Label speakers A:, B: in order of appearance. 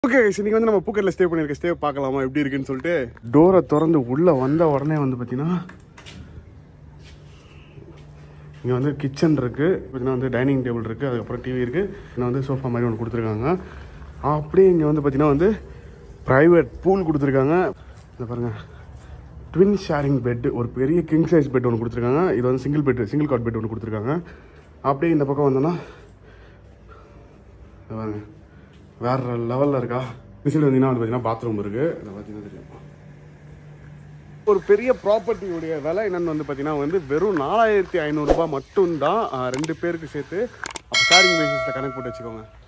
A: okay இன்னைக்கு வந்து நம்ம பூக்கெட்டில் ஸ்டே பண்ணியிருக்க ஸ்டே பார்க்கலாமா எப்படி இருக்குன்னு சொல்லிட்டு டோரை திறந்து உள்ளே வந்த உடனே வந்து பார்த்தீங்கன்னா இங்கே வந்து கிச்சன் இருக்குது பார்த்தீங்கன்னா வந்து டைனிங் டேபிள் இருக்குது அதுக்கப்புறம் டிவி இருக்குது இங்கே வந்து சோஃபா மாதிரி ஒன்று கொடுத்துருக்காங்க அப்படியே இங்கே வந்து பார்த்தீங்கன்னா வந்து ப்ரைவேட் பூல் கொடுத்துருக்காங்க இந்த பாருங்கள் ட்வின் ஷேரிங் பெட் ஒரு பெரிய கிங் சைஸ் பெட் ஒன்று கொடுத்துருக்காங்க இது வந்து single bed single cot bed ஒன்று கொடுத்துருக்காங்க அப்படியே இந்த பக்கம் வந்தோன்னா இதை பாருங்க வேற லெவலில் இருக்கா விசில் வந்தீங்கன்னா வந்து பார்த்தீங்கன்னா பாத்ரூம் இருக்குது இதை பார்த்தீங்கன்னா தெரியும் ஒரு பெரிய ப்ராப்பர்ட்டியுடைய விலை என்னன்னு வந்து பார்த்தீங்கன்னா வந்து வெறும் நாலாயிரத்தி ஐநூறுரூபா மட்டும்தான் ஆஹ் ரெண்டு பேருக்கு சேர்த்து அப்போ ஷேரிங் பேசிஸில் கணக்கு போட்டு வச்சுக்கோங்க